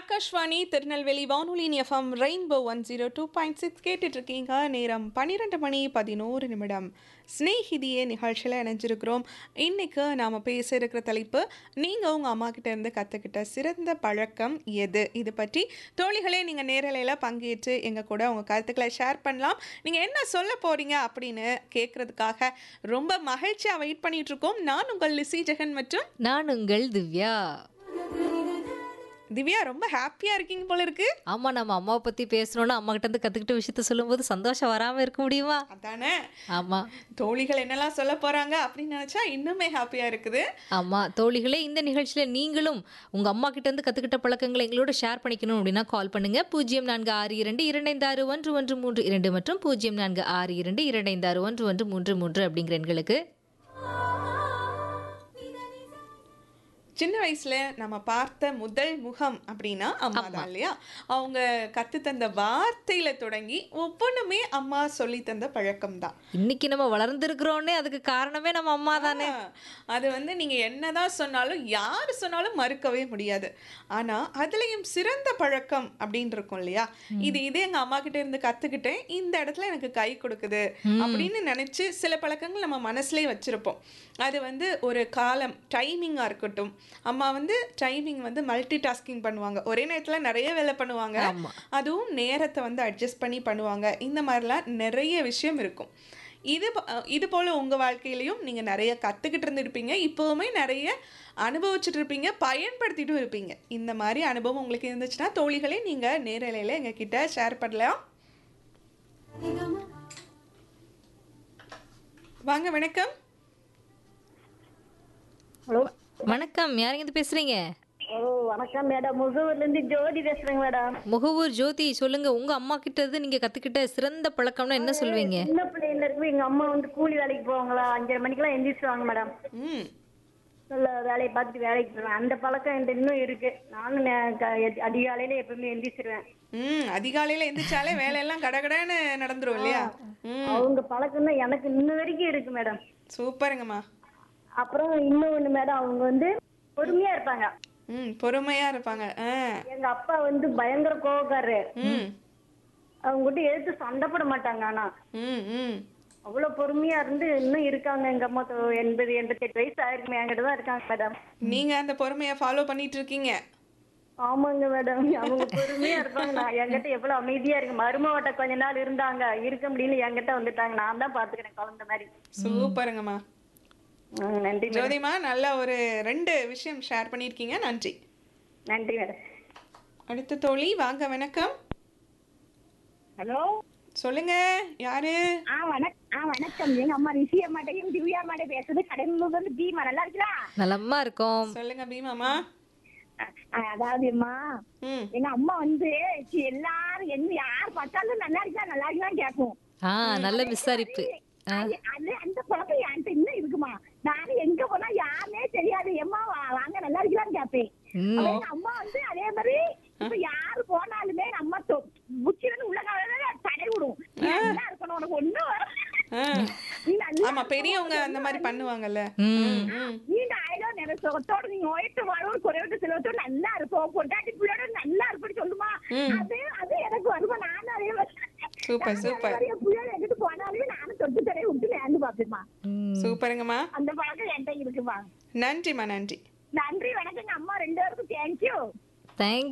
ஆகாஷ்வாணி திருநெல்வேலி வானொலியின் FM rainbow one zero two point six கேட்டுட்டு இருக்கீங்க நேரம் பன்னிரெண்டு மணி பதினோரு நிமிடம் ஸ்னேகிதியே நிகழ்ச்சியில் இணைஞ்சிருக்கிறோம் இன்னைக்கு நாம் பேச இருக்கிற தலைப்பு நீங்கள் உங்கள் அம்மா கிட்ட இருந்து கற்றுக்கிட்ட சிறந்த பழக்கம் எது இது பற்றி தோழிகளே நீங்கள் நேரலையில் பங்கேற்று எங்கள் கூட உங்கள் கருத்துக்களை ஷேர் பண்ணலாம் நீங்கள் என்ன சொல்ல போகிறீங்க அப்படின்னு கேட்குறதுக்காக ரொம்ப மகிழ்ச்சியாக வெயிட் பண்ணிட்டு இருக்கோம் நான் உங்கள் லிசி ஜெகன் மற்றும் நான் உங்கள் திவ்யா திவ்யா ரொம்ப ஹாப்பியாக இருக்கீங்க போல இருக்கு ஆமா நம்ம அம்மாவை பத்தி பேசணும்னு அம்மா கிட்ட இருந்து கத்துக்கிட்ட விஷயத்த சொல்லும்போது சந்தோஷம் வராம இருக்க முடியுமா அதானே ஆமா தோழிகள் என்னெல்லாம் சொல்ல போறாங்க அப்படின்னு நினைச்சா இன்னுமே ஹாப்பியா இருக்குது ஆமா தோழிகளே இந்த நிகழ்ச்சியில நீங்களும் உங்க அம்மா கிட்ட இருந்து கத்துக்கிட்ட பழக்கங்களை எங்களோட ஷேர் பண்ணிக்கணும் அப்படின்னா கால் பண்ணுங்க பூஜ்ஜியம் நான்கு ஆறு இரண்டு இரண்டைந்து ஆறு ஒன்று ஒன்று மூன்று இரண்டு மற்றும் பூஜ்ஜியம் நான்கு ஆறு இரண்டு இரண்டைந்து ஆறு ஒன்று ஒன்று மூன்று மூன்று அப்படிங்கிற எண்களுக்கு சின்ன வயசுல நம்ம பார்த்த முதல் முகம் அப்படின்னா அம்மா தான் இல்லையா அவங்க கத்து தந்த வார்த்தையில தொடங்கி ஒவ்வொன்றுமே அம்மா சொல்லி தந்த பழக்கம் தான் இன்னைக்கு நம்ம வளர்ந்துருக்கிறோன்னே அதுக்கு காரணமே நம்ம அம்மா தானே அது வந்து நீங்க என்னதான் சொன்னாலும் யார் சொன்னாலும் மறுக்கவே முடியாது ஆனா அதுலயும் சிறந்த பழக்கம் அப்படின்னு இருக்கும் இல்லையா இது இதே எங்க அம்மா கிட்ட இருந்து கத்துக்கிட்டேன் இந்த இடத்துல எனக்கு கை கொடுக்குது அப்படின்னு நினைச்சு சில பழக்கங்கள் நம்ம மனசுலயே வச்சிருப்போம் அது வந்து ஒரு காலம் டைமிங்கா இருக்கட்டும் அம்மா வந்து டைமிங் வந்து மல்டி டாஸ்கிங் பண்ணுவாங்க ஒரே நேரத்துல நிறைய வேலை பண்ணுவாங்க ஆமா. அதுவும் நேரத்தை வந்து அட்ஜஸ்ட் பண்ணி பண்ணுவாங்க இந்த மாதிரிலாம் நிறைய விஷயம் இருக்கும் இது ப- அஹ் இது போல் உங்கள் வாழ்க்கையிலையும் நீங்கள் நிறைய கற்றுக்கிட்டு இருந்திருப்பீங்க இப்போவுமே நிறைய அனுபவிச்சுட்டு இருப்பீங்க பயன்படுத்திட்டும் இருப்பீங்க இந்த மாதிரி அனுபவம் உங்களுக்கு இருந்துச்சுன்னா தோழிகளே நீங்கள் நேரலையில் எங்ககிட்ட ஷேர் பண்ணலாம் வாங்க வணக்கம் ஹலோ வணக்கம் யாருங்க இருந்து பேசுறீங்க ஓ வணக்கம் மேடம் முகவூர்ல இருந்து ஜோதி பேசுறேங்க மேடம் முகவூர் ஜோதி சொல்லுங்க உங்க அம்மா கிட்ட இருந்து நீங்க கத்துக்கிட்ட சிறந்த பழக்கம்னா என்ன சொல்வீங்க சின்ன பிள்ளைல இருக்கு எங்க அம்மா வந்து கூலி வேலைக்கு போவாங்களா அஞ்சரை மணிக்கெல்லாம் எந்திரிச்சுவாங்க மேடம் ம் நல்ல வேலையை பார்த்துட்டு வேலைக்கு போவேன் அந்த பழக்கம் என்கிட்ட இன்னும் இருக்கு நானும் நே- க- எ- அதிகாலையில எப்பவுமே எந்திரிச்சிருவேன் ம் அதிகாலையில் எந்திரிச்சாலே வேலையெல்லாம் கடகடன்னு நடந்துரும் இல்லையா ம் அவங்க பழக்கம் தான் எனக்கு இன்ன வரைக்கும் இருக்கு மேடம் சூப்பருங்கம்மா அப்புறம் இன்னொன்னு மேடம் அவங்க வந்து பொறுமையா இருப்பாங்க ம் பொறுமையாக இருப்பாங்க ஆ எங்க அப்பா வந்து பயங்கர கோவக்காரரு ம் அவங்க கிட்ட எடுத்து சண்டை போட மாட்டாங்க ஆனா ம் ம் அவ்வளவு பொறுமையா இருந்து இன்னும் இருக்காங்க எங்க அம்மா தொ- எண்பது எண்பத்தெட்டு வயசு ஆயிருக்குமே என்கிட்ட தான் இருக்காங்க மேடம் நீங்கள் அந்த பொறுமையை ஃபாலோ பண்ணிட்டு இருக்கீங்க ஆமாங்க மேடம் அவங்க பொறுமையா இருப்பாங்க நான் என்கிட்ட எவ்வளவு அமைதியா இருக்கு மருமவட்ட கொஞ்ச நாள் இருந்தாங்க இருக்க முடியல என்கிட்ட வந்துட்டாங்க நான் தான் பாத்துக்கிறேன் குழந்தை மாதிரி சூப்பருங்கம்மா ம், நன்றி மேடம் ஜோதிமா நல்ல ஒரு ரெண்டு விஷயம் ஷேர் பண்ணியிருக்கீங்க நன்றி நன்றி மேடம் அடுத்த தோழி வாங்க வணக்கம் ஹலோ சொல்லுங்க யாரு ஆ வணக் ஆ வணக்கம் எங்க அம்மா ரிஷி அம்மாட்டையும் திவ்யா அம்மாட்டையும் பேசுறது கடலூர்ல இருந்து பீமா நல்லா இருக்கிறா நலமா இருக்கோம் சொல்லுங்க பீமாமா ஆ, அதாவது அம்மா ம் எங்க அம்மா வந்து சி, எல்லாரும் என்ன யார் பார்த்தாலும் நல்லா இருக்கா நல்லா இருக்கான்னு கேட்கும் ஆ நல்ல விசாரிப்பு அது அது அந்த பழக்கம் என்கிட்ட இன்னும் இருக்குமா நானும் எங்க போனா யாருனே தெரியாது எம்மா வா- வாங்க நல்லா இருக்கலான்னு கேட்பேன் ம். அப்ப எங்க அம்மா வந்து அதே மாதிரி இப்ப யாரு போனாலுமே நம்ம முச்சிருந்து உள்ள காலையில தடை விடும் நீ நல்லா இருக்கணும் உனக்கு ஒண்ணும் ஆ. நீ நல்லா ஆமா பெரியவங்க அந்த மாதிரி பண்ணுவாங்கல்ல ம் ம் நீண்ட ஆயுதம் நிறைய சுகத்தோட நீங்க ஓயிட்டு வாழ்வோம் குறைவிட்டு செலவத்தோட நல்லா இருப்போம் பொண்டாட்டி பிள்ளையோட நல்லா இருப்பேன்னு சொல்லுமா அது அது எனக்கு வருமா நானும் அதே மாதிரி சூப்பர் சூப்பர் நிறைய பிள்ளையோட எங்கிட்டு போனாலுமே நானும் தொட்டு தரையை விட்டு வேண்டு பாப்பேம்மா ம். சூப்பருங்கம்மா அந்த பழக்கம் என்கிட்ட இருக்குமா நன்றிம்மா நன்றி நன்றி வணக்கங்க அம்மா ரெண்டு பேருக்கும் தேங்க்யூ தேங்க்